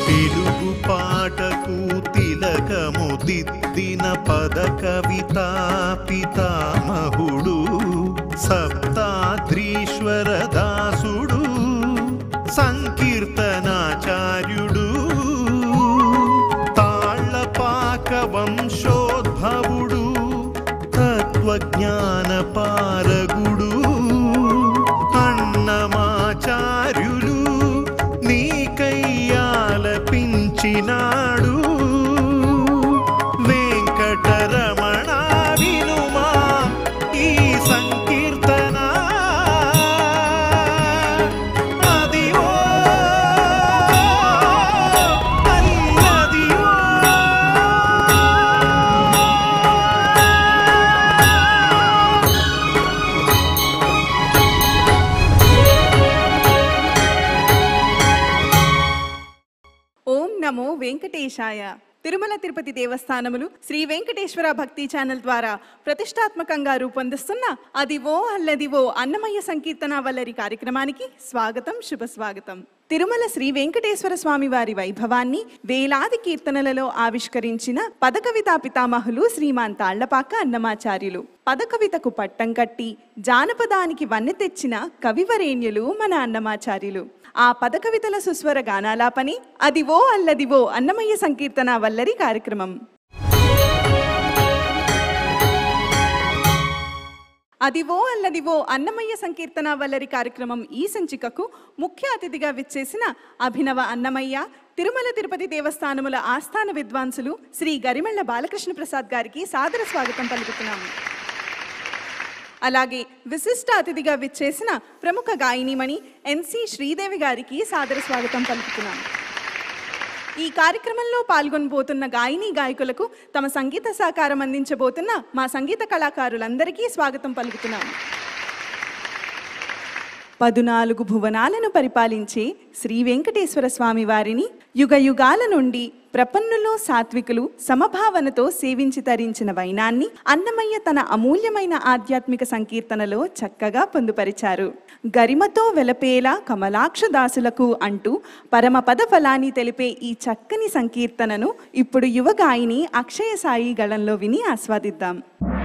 తెలుగు పాటకు తిలకము దిద్దిన పద కవితా పితామహుడు సప్తాద్రీశ్వర దాసుడు సంకీర్తనాచార్యుడు తాళ్ళపాక వంశోద్భవుడు తత్వజ్ఞాన పారగుడు అన్నమాచార్యులు నీకయ్యాలపించినాడు వెంకటరమణ వినుమా ఈ సంకీర్తన అదివో అల్లదివో ఓం నమో వెంకటేశాయ తిరుమల తిరుపతి దేవస్థానములు శ్రీ వెంకటేశ్వర భక్తి ఛానల్ ద్వారా ప్రతిష్టాత్మకంగా రూపొందిస్తున్న అదివో అల్లదివో అన్నమయ్య సంకీర్తన వల్లరి కార్యక్రమానికి స్వాగతం శుభ స్వాగతం తిరుమల శ్రీ వెంకటేశ్వర స్వామి వారి వైభవాన్ని వేలాది కీర్తనలలో ఆవిష్కరించిన పదకవితా పితామహులు శ్రీమాన్ తాళ్లపాక అన్నమాచార్యులు పదకవితకు పట్టం కట్టి జానపదానికి వన్నె తెచ్చిన కవివరేణ్యులు మన అన్నమాచార్యులు ఆ పదకవితల సుస్వర గానాలాపని అదివో అల్లదివో అన్నమయ్య సంకీర్తన వల్లరి కార్యక్రమం అదివో అల్లదివో అన్నమయ్య సంకీర్తన వల్లరి కార్యక్రమం ఈ సంచికకు ముఖ్య అతిథిగా విచ్చేసిన అభినవ అన్నమయ్య తిరుమల తిరుపతి దేవస్థానముల ఆస్థాన విద్వాంసులు శ్రీ గరిమెళ్ల బాలకృష్ణ ప్రసాద్ గారికి సాదర స్వాగతం పలుకుతున్నాము అలాగే విశిష్ట అతిథిగా విచ్చేసిన ప్రముఖ గాయనిమణి ఎన్సి శ్రీదేవి గారికి సాదర స్వాగతం పలుకుతున్నాం ఈ కార్యక్రమంలో పాల్గొనబోతున్న గాయని గాయకులకు తమ సంగీత సహకారం అందించబోతున్న మా సంగీత కళాకారులందరికీ స్వాగతం పలుకుతున్నాం పదునాలుగు భువనాలను పరిపాలించే శ్రీ వెంకటేశ్వర స్వామి వారిని యుగ యుగాల నుండి ప్రపన్నులో సాత్వికులు సమభావనతో సేవించి తరించిన వైనాన్ని అన్నమయ్య తన అమూల్యమైన ఆధ్యాత్మిక సంకీర్తనలో చక్కగా పొందుపరిచారు గరిమతో వెలపేలా కమలాక్ష దాసులకు అంటూ పరమపద ఫలాన్ని తెలిపే ఈ చక్కని సంకీర్తనను ఇప్పుడు యువ గాయని అక్షయ సాయి గళంలో విని ఆస్వాదిద్దాం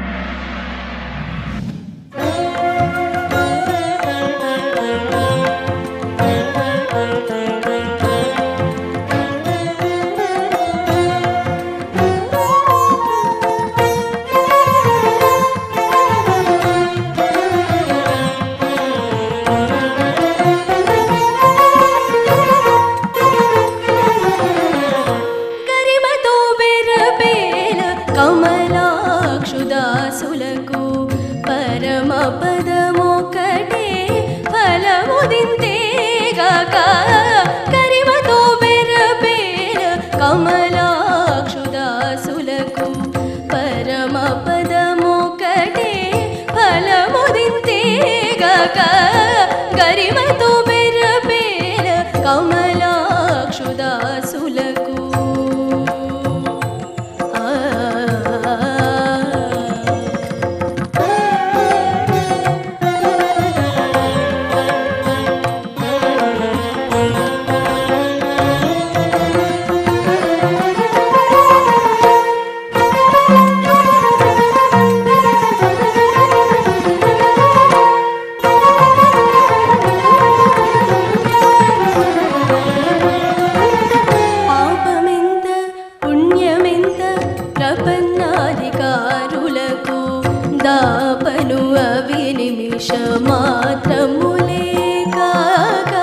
గరిమతో బెరబేల కమలాక్షుదాసులకు పరమ పదమొకటే ఫలముదింతేగాక గరిమతో బెరబేల కమలాక్షుదాసులకు పరమ పదమొకటే ఫలముదింతేగాక గరిమతో బెరబేల కమలాక్షుదాసులకు ఆ పాపమెంత పుణ్యమెంత ప్రపన్నాధికారులకు దాపను అవి నిమిష మాత్రములే కాక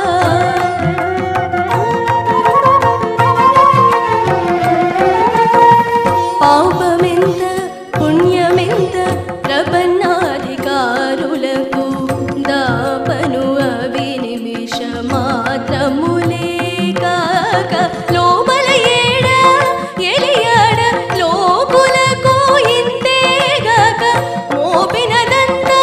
పాపమెంత పుణ్యమెంత ప్రపన్నాధికారులకు దాపను అవి నిమిష మాత్రములే కాక లోపల ఏడ ఎలియాడ లోకులకు ఇంతేగాక మోపినదంతా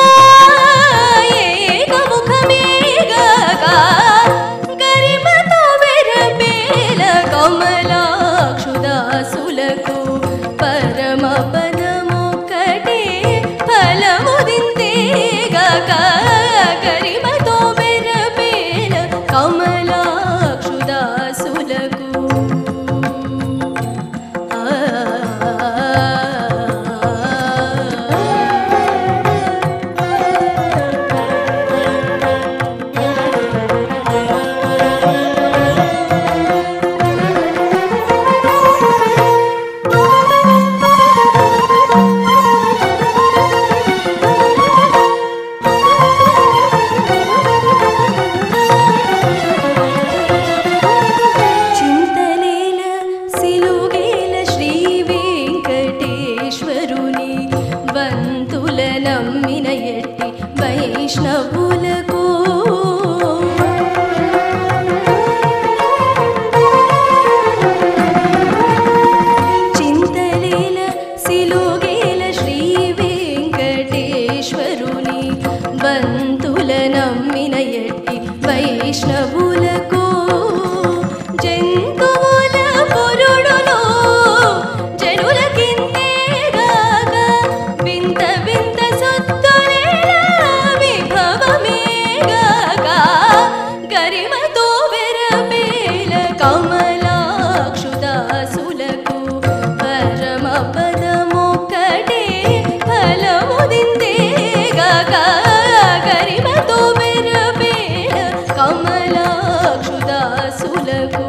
ఏకముఖమేగాక గరిమతో వెరబేల కమలాక్షుదాసులకు పరమ పదమొకటే ఫలముదింతేగాక గరిమతో వెరబేల కమలాక్షుదాసులకు వైష్ణవులకు జంతువుల పురుడులో జనులకింతేగాక వింత వింత సొత్తులేల విభవమేగాక గరిమతో వెరపేల కమలాక్షుదాసులకు పరమ పదమొక్కటే ఫలముదిందేగాక గరిమతో వెరపేల కమలాక్షుదాసులకు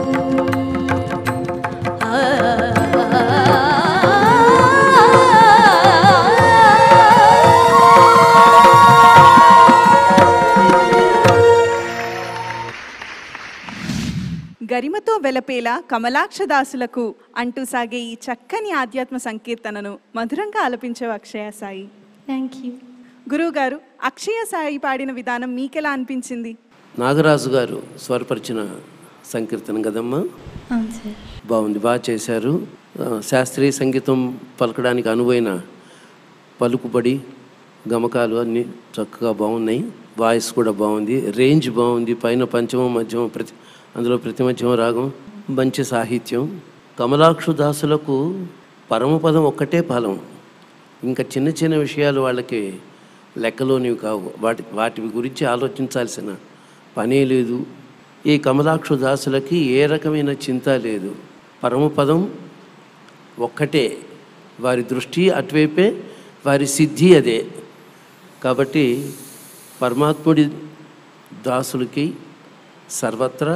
గరిమతో వెలపేల కమలాక్షదాసులకు అంటూ సాగే ఈ చక్కని ఆధ్యాత్మ సంకీర్తనను మధురంగా ఆలపించవు అక్షయ సాయి థ్యాంక్ యూ గురువుగారు అక్షయ సాయి పాడిన విధానం మీకెలా అనిపించింది నాగరాజు గారు స్వరపరిచిన సంకీర్తన కదమ్మా అవును సార్ బాగుంది బాగా చేశారు ఆ, శాస్త్రీయ సంగీతం పలకడానికి అనువైన పలుకుబడి గమకాలు అన్నీ చక్కగా బాగున్నాయి వాయిస్ కూడా బాగుంది రేంజ్ బాగుంది పైన పంచమం మధ్యమం ప్రతి అందులో ప్రతి మధ్యమం రాగం మంచి సాహిత్యం కమలాక్షు దాసులకు పరమపదం ఒక్కటే ఫలం ఇంకా చిన్న చిన్న విషయాలు వాళ్ళకి లెక్కలోనివి కావు వాటి వాటి గురించి ఆలోచించాల్సిన పనే లేదు ఈ కమలాక్షు దాసులకి ఏ రకమైన చింత లేదు పరమపదం ఒక్కటే వారి దృష్టి అటువైపే వారి సిద్ధి అదే కాబట్టి పరమాత్ముడి దాసులకి సర్వత్రా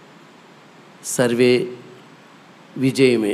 సర్వే విజయమే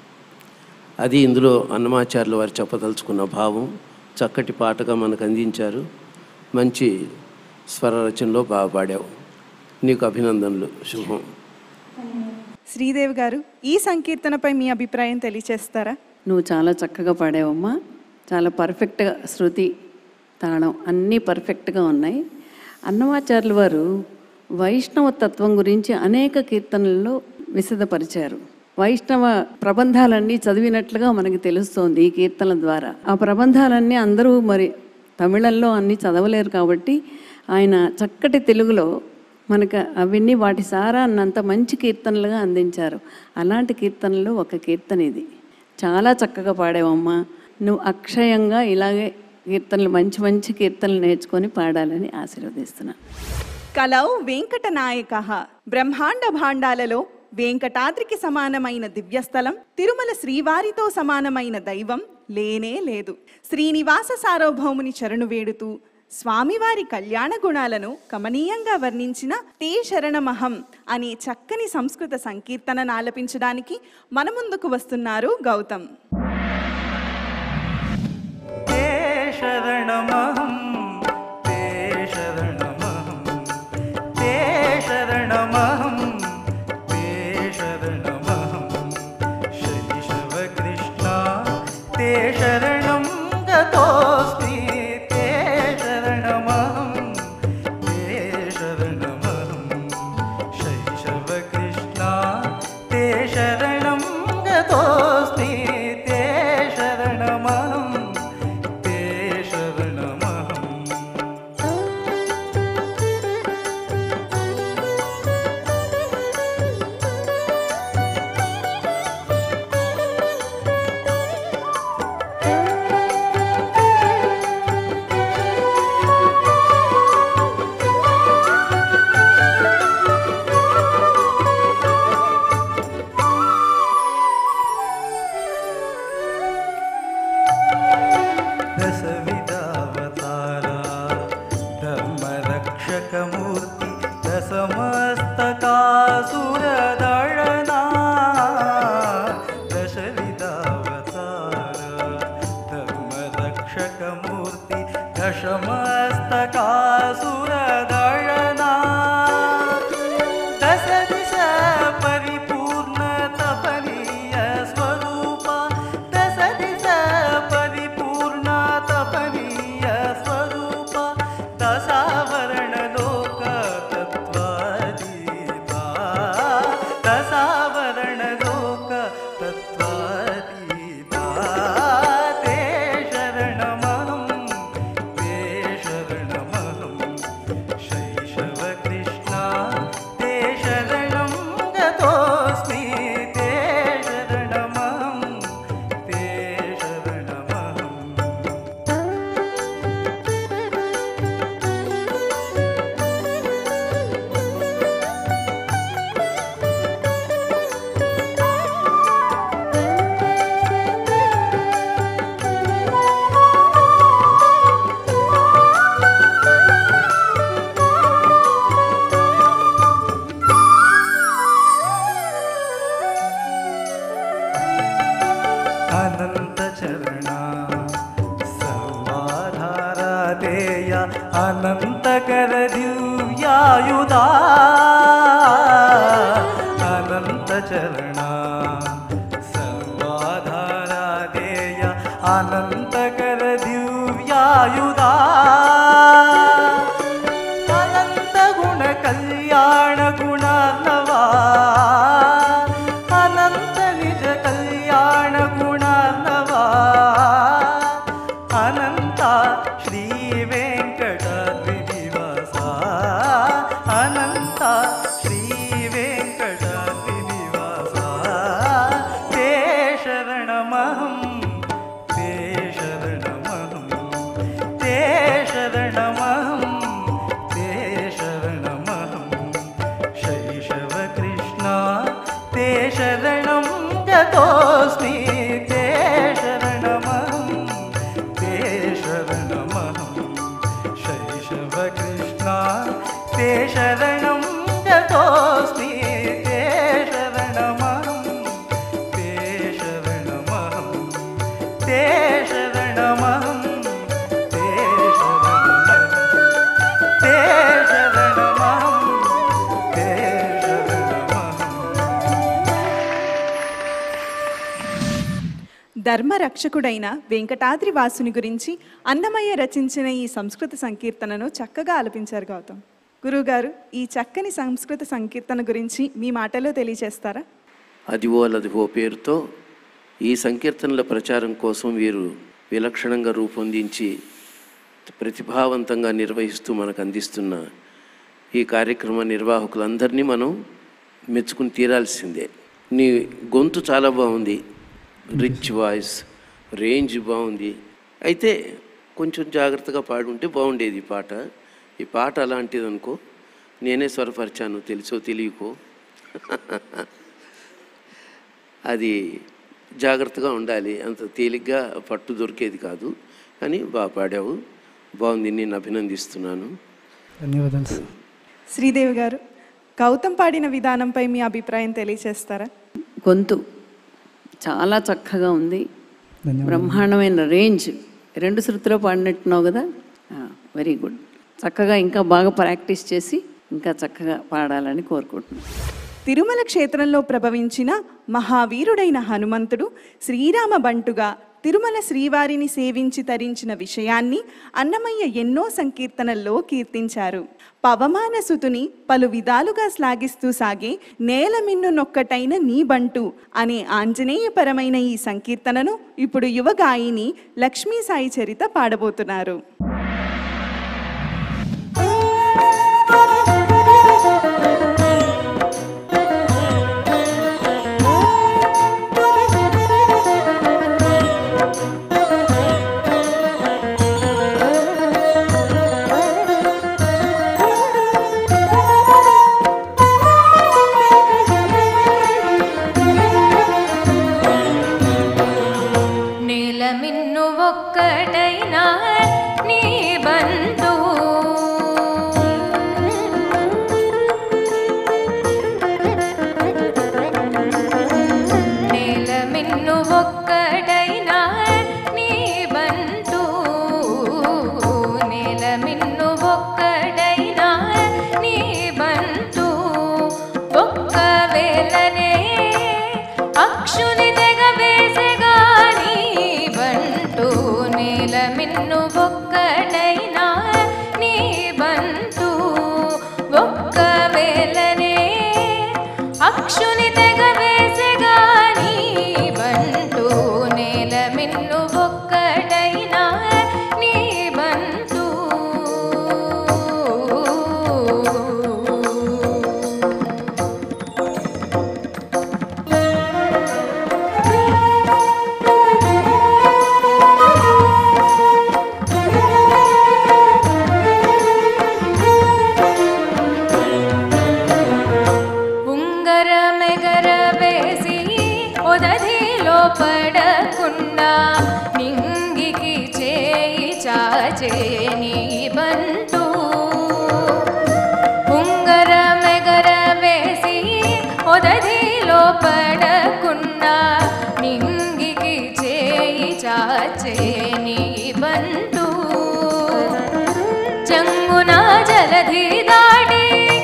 అది ఇందులో అన్నమాచార్యుల వారు చెప్పదలుచుకున్న భావం చక్కటి పాటగా మనకు అందించారు మంచి స్వర రచనలో బాగా పాడావు నీకు అభినందనలు శుభం శ్రీదేవి గారు ఈ సంకీర్తనపై మీ అభిప్రాయం తెలియచేస్తారా నువ్వు చాలా చక్కగా పాడావమ్మా చాలా పర్ఫెక్ట్గా శృతి తాళం అన్నీ పర్ఫెక్ట్గా ఉన్నాయి అన్నమాచార్యుల వారు వైష్ణవ తత్వం గురించి అనేక కీర్తనల్లో విశదపరిచారు వైష్ణవ ప్రబంధాలన్నీ చదివినట్లుగా మనకి తెలుస్తోంది ఈ కీర్తనల ద్వారా ఆ ప్రబంధాలన్నీ అందరూ మరి తమిళంలో అన్నీ చదవలేరు కాబట్టి ఆయన చక్కటి తెలుగులో మనకు అవన్నీ వాటి సారాన్ని అంత మంచి కీర్తనలుగా అందించారు అలాంటి కీర్తనలు ఒక కీర్తన ఇది చాలా చక్కగా పాడావమ్మా నువ్వు అక్షయంగా ఇలాగే కీర్తనలు మంచి మంచి కీర్తనలు నేర్చుకొని పాడాలని ఆశీర్వదిస్తున్నాను కలౌ వెంకట నాయక బ్రహ్మాండ భాండాలలో వెంకటాద్రికి సమానమైన దివ్యస్థలం తిరుమల శ్రీవారితో సమానమైన దైవం లేనే లేదు శ్రీనివాస సార్వభౌముని చరణు వేడుతూ స్వామివారి కళ్యాణ గుణాలను కమనీయంగా వర్ణించిన తే శరణమహం అనే చక్కని సంస్కృత సంకీర్తనను ఆలపించడానికి మన ముందుకు వస్తున్నారు గౌతమ్ ते शरणमहं ते शरणमहं ते शरणमहं ते शरणमहं शैशवकृष्णा ते शरणं गतोऽस्मि ते शरणमहं ते शरणमहं शैशवकृष्णा ते शरणं गतोऽस्मि ते शरणमहं ते शरणमहम् दशविधावतारा धर्मरक्षकमूर्ति दशमस्तकासुरदळना दशविधावतारा धर्मरक्षकमूर्ति दशमस्तकासुरदळना दश दिश परिपूर्ण तपनीय स्वरूपा दश दिश परिपूर्ण तपनीय स्वरूपा दशावरण लोक तत्त्व దివ్యాయుధా అనంత చరణ సర్వాధారాదేయ అనంతకర దివ్యాయుధా అనంత గుణ కళ్యాణ గుణార్ణవా అనంత నిజ కళ్యాణ గుణార్ణవా అనంత శ్రీ వెంకటాద్రినివాస అనంత శ్రీ వెంకటాద్రినివాస తే శరణమహం తే శరణమహం తే శరణమహం తే శరణమహం శైశవ కృష్ణ తే శరణం గతోస్మి తే శరణమహం తే శరణమహం శైశవ కృష్ణ తే శరణం గతోస్మి తే శరణమహం తే శరణమహం తే శరణమహం తే శరణమహం తే శరణమహం తే శరణమహం ధర్మరక్షకుడైన వెంకటాద్రి వాసుని గురించి అన్నమయ్య రచించిన ఈ సంస్కృత సంకీర్తనను చక్కగా ఆలపించారు గౌతమ్ గురువుగారు ఈ చక్కని సంస్కృత సంకీర్తన గురించి మీ మాటలో తెలియజేస్తారా అదివో లదివో పేరుతో ఈ సంకీర్తనల ప్రచారం కోసం వీరు విలక్షణంగా రూపొందించి ప్రతిభావంతంగా నిర్వహిస్తూ మనకు అందిస్తున్న ఈ కార్యక్రమ నిర్వాహకులందరినీ మనం మెచ్చుకుని తీరాల్సిందే నీ గొంతు చాలా బాగుంది రిచ్ వాయిస్ రేంజ్ బాగుంది అయితే కొంచెం జాగ్రత్తగా పాడుంటే బాగుండేది ఈ పాట ఈ పాట అలాంటిది అనుకో నేనే స్వరపరిచాను తెలుసో తెలియకో అది జాగ్రత్తగా ఉండాలి అంత తేలిగ్గా పట్టు దొరికేది కాదు కానీ బాగా పాడావు బాగుంది నేను అభినందిస్తున్నాను ధన్యవాదాలు సార్ శ్రీదేవి గారు గౌతమ్ పాడిన విధానంపై మీ అభిప్రాయం తెలియజేస్తారా గొంతు చాలా చక్కగా ఉంది ధన్యవాదాలు బ్రహ్మాండమైన రేంజ్ రెండు శృతిలో పాడినట్టున్నావు కదా వెరీ గుడ్ చక్కగా ఇంకా బాగా ప్రాక్టీస్ చేసి ఇంకా చక్కగా పాడాలని కోరుకుంటున్నాను తిరుమల క్షేత్రంలో ప్రభవించిన మహావీరుడైన హనుమంతుడు శ్రీరామ బంటుగా తిరుమల శ్రీవారిని సేవించి తరించిన విషయాన్ని అన్నమయ్య ఎన్నో సంకీర్తనల్లో కీర్తించారు పవమానసుతుని పలు విధాలుగా శ్లాఘిస్తూ సాగే నేల మిన్ను నొక్కటైన నీ బంటు అనే ఆంజనేయపరమైన ఈ సంకీర్తనను ఇప్పుడు యువ గాయిని లక్ష్మీ సాయి చరిత పాడబోతున్నారు నీలమిన్ను ఒక్కటైనా నీ బంధు నీలమిన్ను ఒక్కటైనా నీ బంధు నీలమిన్ను ఒక్కటైనా నీ బంధు ఒక్కవేళనే అక్షుని తెగ వేసగాని బంటు నీల మిన్ను ఒక్కడైనా నీ బంటు ఒక్కవేళనే అక్షుని తెగ వేసగాని బంటు నేల మిన్ను ఒక్కడైనా నీ బంటు ఉంగర మెగర వేసి ఒదధిలో పడకుండా నింగికి చేయి చాచే నీ బంటు ఉంగర మెగర వేసి ఒదధిలో పడకుండా నింగికి చేయి చాచే నీ బంటు చెంగున జలధి దాటి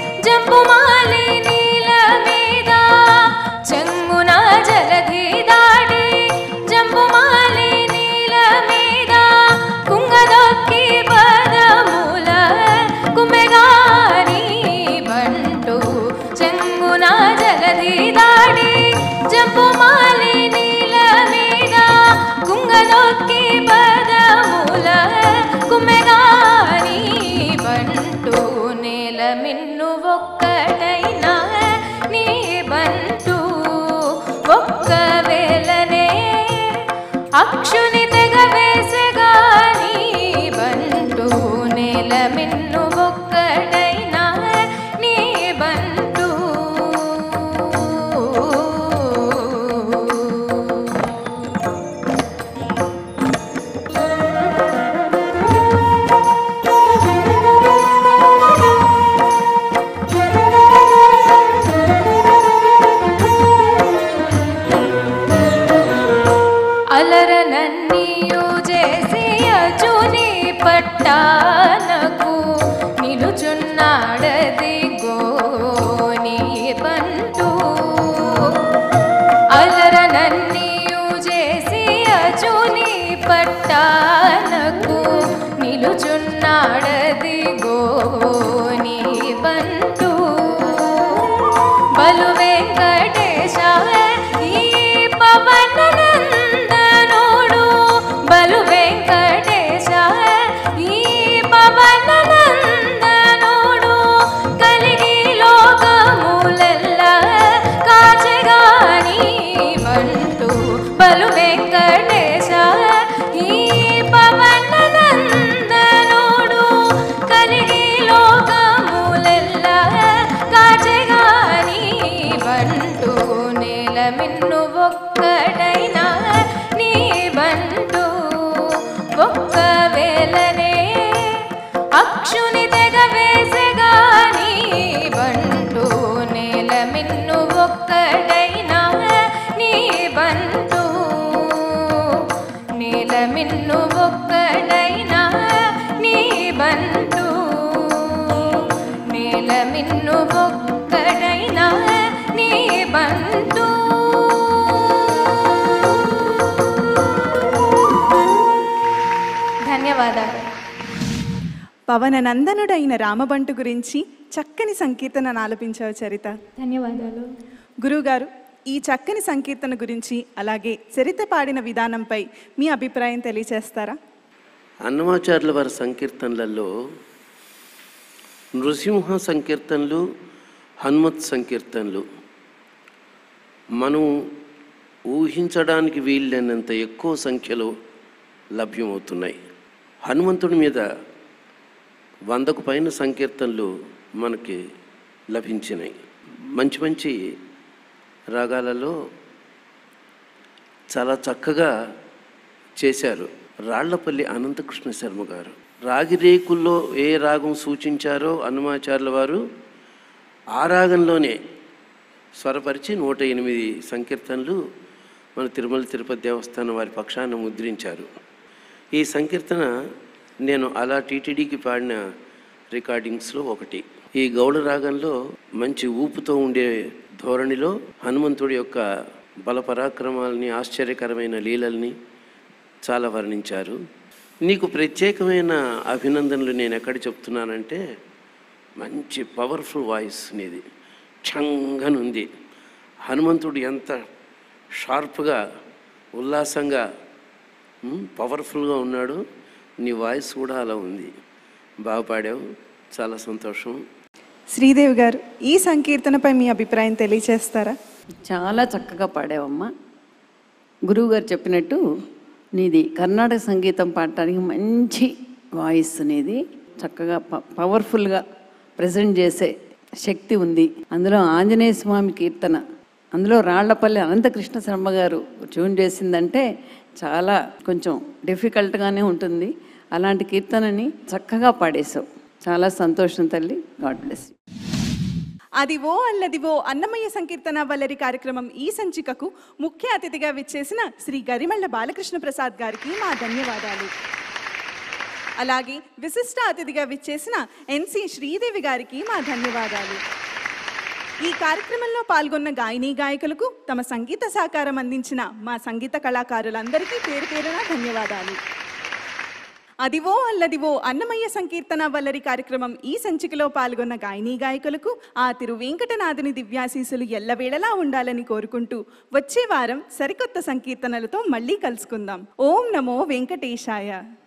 ఒక్కటైనా నీ బంటు ఒక్కవేళనే అక్షుని తెగ వేసగాని బంటు నేల మిన్ను ఒక్కటైనా నీ బంటు అలరనన్నీయు చేసి అజుని పట్టానకు నిలుచున్నాడది గోని పంటూ అలరనన్నీయు చేసి అజుని పట్టానకు నిలుచున్నాడది గోని బంటూ బలు వెంకటేశ ఈ పవన నందనుడు బలు వెంకటేశ ఈ పవన నందనుడు కలిగి లోకములెల్ల కాచెగాని బంటు బలు వెంకటేశ ఈ పవన నందనుడు కలిగి లోకములెల్ల కాచెగాని బంటు నేల మిన్ను ఒక్కటైనా నీ బంటు ఒక్కవేళనే అక్షుని తెగ వేసగాని బంటు నేల మిన్ను ఒక్కటైనా నీ బంటు నేల మిన్ను ఒక్కటైనా నీ బంటు నేల మిన్ను ఒక్కటైనా నీ బంటు ధన్యవాదాలు పవన నందనుడైన రామబంటు గురించి చక్కని సంకీర్తన ఆలపించావు చరిత ధన్యవాదాలు గురువుగారు ఈ చక్కని సంకీర్తన గురించి అలాగే చరిత పాడిన విధానంపై మీ అభిప్రాయం తెలియచేస్తారా అన్నమాచార్యుల వారి సంకీర్తనలలో నృసింహ సంకీర్తనలు హనుమత్ సంకీర్తనలు మనం ఊహించడానికి వీల్లేనంత ఎక్కువ సంఖ్యలో లభ్యమవుతున్నాయి హనుమంతుడి మీద వందకు పైన సంకీర్తనలు మనకి లభించినాయి మంచి మంచి రాగాలలో చాలా చక్కగా చేశారు రాళ్లపల్లి అనంతకృష్ణ శర్మ గారు రాగిరేకుల్లో ఏ రాగం సూచించారో హనుమాచార్యుల వారు ఆ రాగంలోనే స్వరపరిచి నూట ఎనిమిది సంకీర్తనలు మన తిరుమల తిరుపతి దేవస్థానం వారి పక్షాన ముద్రించారు ఈ సంకీర్తన నేను అలా టీటీడీకి పాడిన రికార్డింగ్స్లో ఒకటి ఈ గౌడ రాగంలో మంచి ఊపుతో ఉండే ధోరణిలో హనుమంతుడి యొక్క బలపరాక్రమాలని ఆశ్చర్యకరమైన లీలల్ని చాలా వర్ణించారు నీకు ప్రత్యేకమైన అభినందనలు నేను ఎక్కడ చెప్తున్నానంటే మంచి పవర్ఫుల్ వాయిస్ నీది ఛంగనుంది హనుమంతుడు ఎంత షార్ప్గా ఉల్లాసంగా ఉమ్, పవర్ఫుల్గా ఉన్నాడు నీ వాయిస్ కూడా అలా ఉంది బాగా పాడావు చాలా సంతోషం శ్రీదేవి గారు ఈ సంకీర్తనపై మీ అభిప్రాయం తెలియచేస్తారా చాలా చక్కగా పాడావమ్మా గురువుగారు చెప్పినట్టు నీది కర్ణాటక సంగీతం పాడటానికి మంచి వాయిస్ నీది చక్కగా ప- పవర్ఫుల్గా ప్రజెంట్ చేసే శక్తి ఉంది అందులో ఆంజనేయ స్వామి కీర్తన అందులో రాళ్లపల్లి అనంతకృష్ణ శర్మ గారు ట్యూన్ చేసిందంటే చాలా కొంచెం డిఫికల్ట్గానే ఉంటుంది అలాంటి కీర్తనని చక్కగా పాడేశావు చాలా సంతోషం తల్లి గాడ్ బ్లెస్ యూ అదివో అల్లదివో అన్నమయ్య సంకీర్తన వల్లరి కార్యక్రమం ఈ సంచికకు ముఖ్య అతిథిగా విచ్చేసిన శ్రీ గరిమళ్ళ బాలకృష్ణ ప్రసాద్ గారికి మా ధన్యవాదాలు అలాగే విశిష్ట అతిథిగా విచ్చేసిన ఎన్సి శ్రీదేవి గారికి మా ధన్యవాదాలు ఈ కార్యక్రమంలో పాల్గొన్న గాయని గాయకులకు తమ సంగీత సహకారం అందించిన మా సంగీత కళాకారులందరికీ పేరు పేరున ధన్యవాదాలు అదివో అల్లదివో అన్నమయ్య సంకీర్తన వల్లరి కార్యక్రమం ఈ సంచికలో పాల్గొన్న గాయని గాయకులకు ఆ తిరు వెంకటనాథుని దివ్యాశీసులు ఎల్లవేళలా ఉండాలని కోరుకుంటూ వచ్చే వారం సరికొత్త సంకీర్తనలతో మళ్ళీ కలుసుకుందాం ఓం నమో వెంకటేశాయ